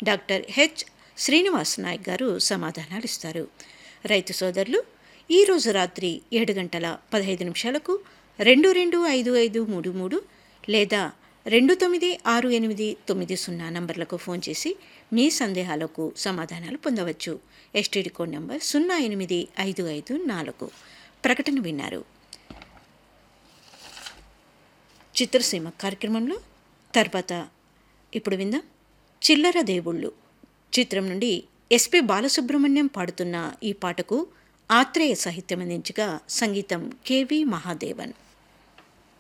doctor H Srinivas Naik గారు సమాధానాలు ఇస్తారు రైతు సోదరులు ఈరోజు రాత్రి ఏడు గంటల పదహైదు నిమిషాలకు రెండు రెండు ఐదు ఐదు మూడు మూడు లేదా రెండు తొమ్మిది ఆరు ఎనిమిది తొమ్మిది సున్నా నంబర్లకు ఫోన్ చేసి మీ సందేహాలకు సమాధానాలు పొందవచ్చు ఎస్టీడీ కోడ్ నంబర్ సున్నా ఎనిమిది ఐదు ఐదు నాలుగు ప్రకటన విన్నారు చిత్రసీమ కార్యక్రమంలో తర్వాత ఇప్పుడు విందాం చిల్లర దేవుళ్ళు చిత్రం నుండి ఎస్పి బాలసుబ్రహ్మణ్యం పాడుతున్న ఈ పాటకు ఆత్రేయ సాహిత్యం అందించగా సంగీతం కెవి మహాదేవన్